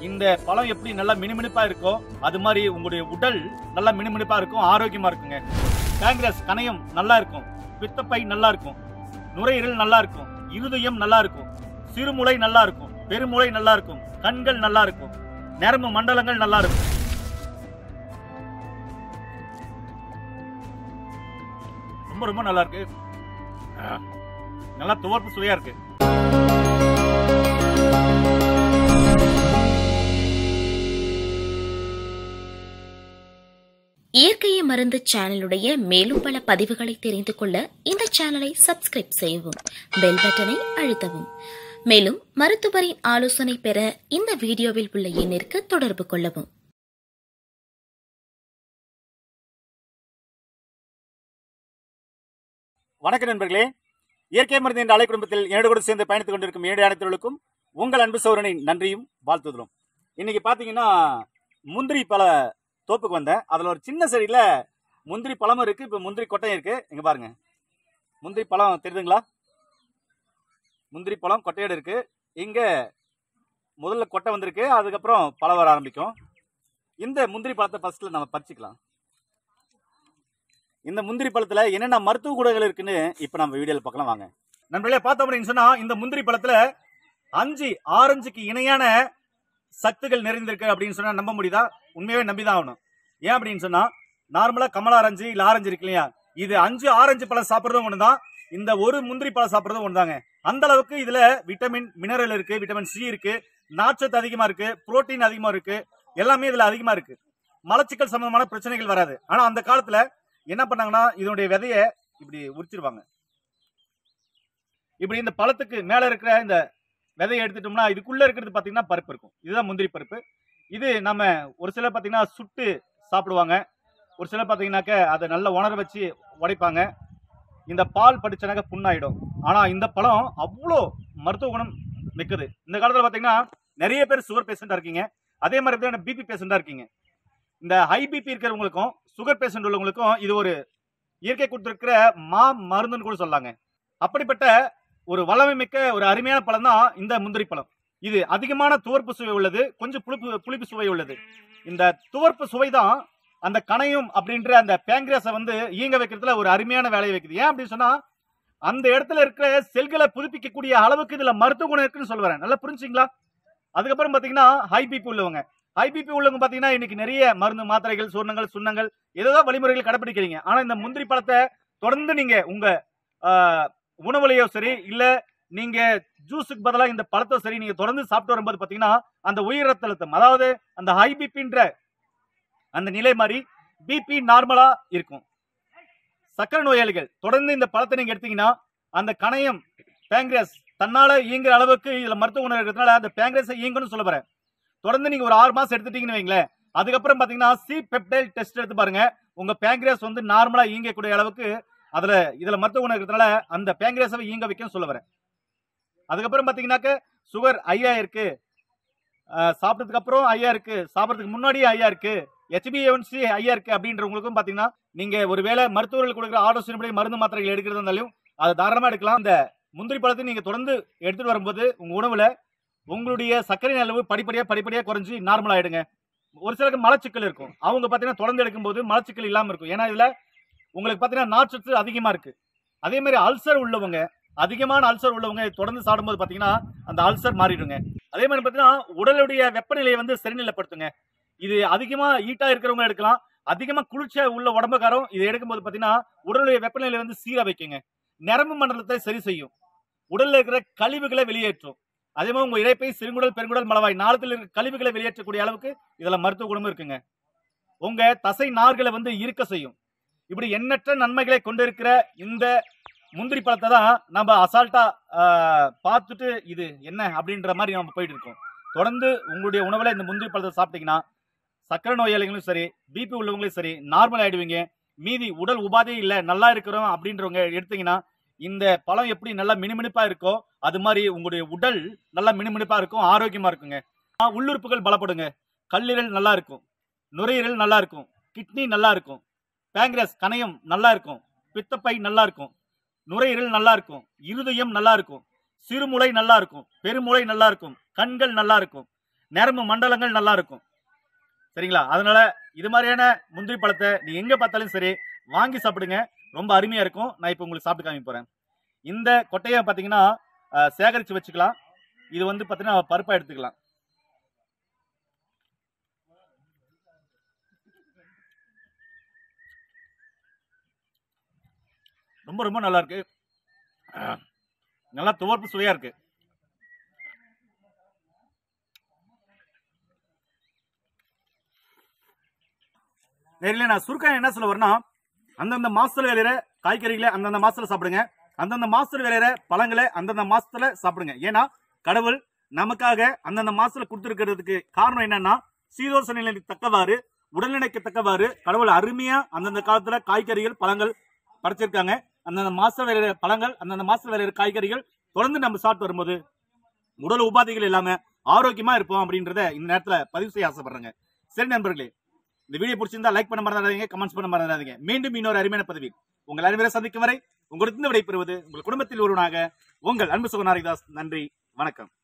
இந்த பழம் எப்படி நல்லா மினுமினுப்பா இருக்கோ அது மாதிரி உங்களுடைய உடல் நல்லா மினுமினுப்பா இருக்கும் ஆரோக்கியமா இருக்குங்க பேங்க்ரஸ் கணையம் நல்லா இருக்கும் பித்தப்பை நல்லா இருக்கும் நுரையீரல் நல்லா இருக்கும் இருதயம் நல்லா இருக்கும் சிறுமுளை நல்லா இருக்கும் பெருமுளை நல்லா இருக்கும் கண்கள் நல்லா இருக்கும் நரம்பு மண்டலங்கள் நல்லா இருக்கும் ரொம்ப ரொம்ப நல்லா இருக்கு ஆ, நல்லா துவர்ப்பு சுவையா இருக்கு இயற்கையை மருந்து சேனலுடைய மேலும் பல பதிவுகளை தெரிந்து கொள்ள இந்த சேனலை சப்ஸ்கிரைப் செய்யவும் பெல் பட்டனை அழுத்தவும் மேலும் மருத்துவரின் ஆலோசனை பெற இந்த வீடியோவில் உள்ள எண்ணிற்கு தொடர்பு கொள்ளவும் வணக்கம் நண்பர்களே இயற்கை மருந்து என்ற அலை குடும்பத்தில் என்னோடு கூட சேர்ந்து பயணித்துக் கொண்டிருக்கும் ஏழு அனைத்தவர்களுக்கும் உங்கள் அன்பு சௌரனின் நன்றியும் வாழ்த்துதலும் இன்னைக்கு பார்த்தீங்கன்னா முந்திரி பழ தோப்புக்கு வந்தேன் அதில் ஒரு சின்ன செடியில் முந்திரி பழமும் இருக்கு இப்போ முந்திரி கொட்டையும் இருக்கு இங்க பாருங்க முந்திரி பழம் தெரியுதுங்களா முந்திரி பழம் கொட்டையோடு இருக்கு இங்க முதல்ல கொட்டை வந்திருக்கு அதுக்கப்புறம் பழம் வர ஆரம்பிக்கும் இந்த முந்திரி பழத்தை ஃபர்ஸ்ட்ல நம்ம பறிச்சுக்கலாம் இந்த முந்திரி பழத்துல என்னென்ன மருத்துவ குணங்கள் இருக்குன்னு இப்ப நம்ம வீடியோல பார்க்கலாம் வாங்க நண்பர்களே பார்த்தோம் அப்படின்னு சொன்னா இந்த முந்திரி பழத்துல அஞ்சு ஆரஞ்சுக்கு இணையான சத்துக்கள் நிறைந்திருக்கு அப்படின்னு சொன்னா நம்ப முடியுதா உண்மையாவே நம்பிதான் ஆகணும் ஏன் அப்படின்னு சொன்னா நார்மலா கமலா ஆரஞ்சு இல்ல ஆரஞ்சு இருக்கு இல்லையா இது அஞ்சு ஆரஞ்சு பழம் சாப்பிடுறதும் ஒண்ணுதான் இந்த ஒரு முந்திரி பழம் சாப்பிடுறதும் ஒண்ணுதாங்க அந்த அளவுக்கு இதுல விட்டமின் மினரல் இருக்கு விட்டமின் சி இருக்கு நார்ச்சத்து அதிகமா இருக்கு புரோட்டீன் அதிகமா இருக்கு எல்லாமே இதுல அதிகமா இருக்கு மலச்சிக்கல் சம்பந்தமான பிரச்சனைகள் வராது ஆனா அந்த காலத்துல என்ன பண்ணாங்கன்னா இதனுடைய விதைய இப்படி உரிச்சிருவாங்க இப்படி இந்த பழத்துக்கு மேல இருக்கிற இந்த விதையை எடுத்துட்டோம்னா இதுக்குள்ள இருக்கிறது பாத்தீங்கன்னா பருப்பு இருக்கும் இதுதான் முந்திரி பருப்பு இது நம்ம ஒரு சிலர் பாத்தீங்கன்னா சுட்டு சாப்பிடுவாங்க ஒரு சிலர் பாத்தீங்கன்னாக்க அதை நல்லா உணர வச்சு உடைப்பாங்க இந்த பால் படிச்சனாக்க புண்ணாயிடும் ஆனா இந்த பழம் அவ்வளோ மருத்துவ குணம் மிக்கது இந்த காலத்துல பாத்தீங்கன்னா நிறைய பேர் சுகர் பேஷண்டா இருக்கீங்க அதே மாதிரி தான் பிபி பேஷண்டா இருக்கீங்க இந்த ஹை பிபி இருக்கிறவங்களுக்கும் சுகர் பேஷண்ட் உள்ளவங்களுக்கும் இது ஒரு இயற்கை கொடுத்திருக்கிற மா மருந்துன்னு கூட சொல்லாங்க அப்படிப்பட்ட ஒரு வளமை மிக்க ஒரு அருமையான பழம் தான் இந்த முந்திரி பழம் இது அதிகமான துவர்ப்பு சுவை உள்ளது கொஞ்சம் புளிப்பு புளிப்பு சுவை உள்ளது இந்த துவர்ப்பு சுவை தான் அந்த கணையும் அப்படின்ற அந்த பேங்கிரஸை வந்து இயங்க வைக்கிறதுல ஒரு அருமையான வேலையை வைக்குது ஏன் அப்படின்னு சொன்னா அந்த இடத்துல இருக்கிற செல்களை புதுப்பிக்கக்கூடிய அளவுக்கு இதுல மருத்துவ குணம் இருக்குன்னு சொல்ல வரேன் நல்லா புரிஞ்சுங்களா அதுக்கப்புறம் பாத்தீங்கன்னா ஹை பிபி உள்ளவங்க ஹை பிபி உள்ளவங்க பாத்தீங்கன்னா இன்னைக்கு நிறைய மருந்து மாத்திரைகள் சூர்ணங்கள் சுண்ணங்கள் ஏதோ வழிமுறைகள் கடைபிடிக்கிறீங்க ஆனா இந்த முந்திரி பழத்தை தொடர்ந்து நீங்க உங்க ஆஹ், உணவுலையோ சரி இல்ல நீங்க ஜூஸுக்கு பதிலாக இந்த பழத்தை சரி நீங்க தொடர்ந்து சாப்பிட்டு வரும்போது பாத்தீங்கன்னா அந்த உயர் ரத்த அழுத்தம் அதாவது அந்த ஹை பிபின்ற அந்த நிலை மாதிரி பிபி நார்மலா இருக்கும் சக்கரை நோயாளிகள் தொடர்ந்து இந்த பழத்தை நீங்க எடுத்தீங்கன்னா அந்த கணையம் பேங்க்ரஸ் தன்னால இயங்குற அளவுக்கு இதுல மருத்துவ குணம் இருக்கிறதுனால அந்த பேங்க்ரஸை இயங்கும்னு சொல்ல வரேன் தொடர்ந்து நீங்க ஒரு ஆறு மாசம் எடுத்துட்டீங்கன்னு வைங்களேன் அதுக்கப்புறம் பாத்தீங்கன்னா சி பெப்டைல் டெஸ்ட் எடுத்து பாருங்க உங்க பேங்க்ரியாஸ் வந்து நார்மலா இயங்கக்கூடிய அளவுக்கு அதுல இதுல மருத்துவ குணம் இருக்கிறதுனால அந்த பேங்க்ரியாஸை இயங்க வைக்கும் சொல்ல வரேன் அதுக்கப்புறம் பாத்தீங்கன்னாக்க சுகர் ஐயா இருக்கு ஆஹ் சாப்பிட்டதுக்கு அப்புறம் ஐயா இருக்கு சாப்பிட்றதுக்கு முன்னாடியே ஐயா இருக்கு ஹெச்பிஎன்சி ஐயா இருக்கு அப்படின்றவங்களுக்கும் பாத்தீங்கன்னா நீங்க ஒருவேளை மருத்துவர்கள் கொடுக்குற ஆலோசனைப்படி மருந்து மாத்திரைகள் எடுக்கிறது இருந்தாலும் அது தாராளமா எடுக்கலாம் இந்த முந்திரி பழத்தை நீங்க தொடர்ந்து எடுத்துட்டு வரும்போது உங்க உணவுல உங்களுடைய சர்க்கரை அளவு படிப்படியா படிப்படியா குறைஞ்சி நார்மல் ஆயிடுங்க ஒரு சிலருக்கு மலச்சிக்கல் இருக்கும் அவங்க பாத்தீங்கன்னா தொடர்ந்து எடுக்கும்போது மலச்சிக்கல் இல்லாம இருக்கும் ஏன்னா இதுல உங்களுக்கு பாத்தீங்கன்னா நார்ச்சத்து அதிகமா இருக்கு அதே மாதிரி அல்சர் உள்ளவங்க அதிகமான அல்சர் உள்ளவங்க இதை தொடர்ந்து சாப்பிடும்போது பாத்தீங்கன்னா அந்த அல்சர் மாறிடுங்க அதே மாதிரி பாத்தீங்கன்னா உடலுடைய வெப்பநிலையை வந்து சரிநிலைப்படுத்துங்க இது அதிகமா ஈட்டா இருக்கிறவங்க எடுக்கலாம் அதிகமா குளிர்ச்சியா உள்ள உடம்புக்காரம் இதை எடுக்கும்போது பாத்தீங்கன்னா உடலுடைய வெப்பநிலை வந்து சீரா வைக்குங்க நரம்பு மண்டலத்தை சரி செய்யும் உடல்ல இருக்கிற கழிவுகளை வெளியேற்றும் அதே மாதிரி உங்க இறைப்பை சிறுங்குடல் பெருங்குடல் மலவாய் நாளத்தில் இருக்கிற கழிவுகளை வெளியேற்றக்கூடிய அளவுக்கு இதுல மருத்துவ குணமும் இருக்குங்க உங்க தசை நார்களை வந்து இருக்க செய்யும் இப்படி எண்ணற்ற நன்மைகளை கொண்டிருக்கிற இந்த முந்திரி பழத்தை தான் நம்ம அசால்ட்டா ஆஹ், பார்த்துட்டு இது என்ன அப்படின்ற மாதிரி நம்ம போயிட்டு இருக்கோம் தொடர்ந்து உங்களுடைய உணவுல இந்த முந்திரி பழத்தை சாப்பிட்டீங்கன்னா சக்கரை நோயாளிகளும் சரி பிபி உள்ளவங்களும் சரி நார்மல் ஆயிடுவீங்க மீதி உடல் உபாதை இல்ல நல்லா இருக்கிறோம் அப்படின்றவங்க எடுத்தீங்கன்னா இந்த பழம் எப்படி நல்லா மினுமினுப்பா இருக்கோ அது மாதிரி உங்களுடைய உடல் நல்லா மினுமினுப்பா இருக்கும் ஆரோக்கியமா இருக்குங்க ஆ, உள்ளுறுப்புகள் பலப்படுங்க கல்லீரல் நல்லா இருக்கும் நுரையீரல் நல்லா இருக்கும் கிட்னி நல்லா இருக்கும் பேங்க்ரஸ் கணையம் நல்லா இருக்கும் பித்தப்பை நல்லா இருக்கும் நுரையீரல் நல்லா இருக்கும் இருதயம் நல்லா இருக்கும் சிறுமுளை நல்லா இருக்கும் பெருமுளை நல்லா இருக்கும் கண்கள் நல்லா இருக்கும் நரம்பு மண்டலங்கள் நல்லா இருக்கும் சரிங்களா அதனால இது மாதிரியான முந்திரி பழத்தை நீ எங்க பார்த்தாலும் சரி வாங்கி சாப்பிடுங்க ரொம்ப அருமையா இருக்கும் நான் இப்போ உங்களுக்கு சாப்பிட்டு காமிக்க போறேன் இந்த கொட்டையை பார்த்தீங்கன்னா அஹ், சேகரிச்சு வச்சுக்கலாம் இது வந்து பார்த்தீங்கன்னா பருப்பா எடுத்துக்கலாம் ரொம்ப ரொம்ப நல்லா இருக்கு அஹ், நல்லா துவர்ப்பு சுவையா இருக்கு நேரில் நான் சுருக்கம் என்ன சொல்ல வரேன்னா அந்தந்த மாசத்துல விளையிற காய்கறிகளை அந்தந்த மாசத்துல சாப்பிடுங்க அந்தந்த மாசத்துல விளையிற பழங்களை அந்தந்த மாசத்துல சாப்பிடுங்க ஏன்னா கடவுள் நமக்காக அந்தந்த மாசத்துல கொடுத்துருக்கிறதுக்கு காரணம் என்னன்னா சீதோச நிலைக்கு தக்கவாறு உடல்நிலைக்கு தக்கவாறு கடவுள் அருமையா அந்தந்த காலத்துல காய்கறிகள் பழங்கள் படைச்சிருக்காங்க அந்தந்த மாசம் விளையிற பழங்கள் அந்தந்த மாசத்துல விளையிற காய்கறிகள் தொடர்ந்து நம்ம சாப்பிட்டு வரும்போது உடல் உபாதைகள் இல்லாம ஆரோக்கியமா இருப்போம் அப்படின்றத இந்த நேரத்துல பதிவு செய்ய ஆசைப்படுறேங்க சரி நண்பர்களே இந்த வீடியோ பிடிச்சிருந்தா லைக் பண்ண மறந்துடாதீங்க கமெண்ட்ஸ் பண்ண மறந்துடாதீங்க மீண்டும் இன்னொரு அருமையான பதிவில் உங்கள் அனைவரை சந்திக்கும் வரை உங்களிடத்திலிருந்து விடைபெறுவது உங்கள் குடும்பத்தில் ஒருவனாக உங்கள் அன்பு சுகநாரிதாஸ் நன்றி வணக்கம்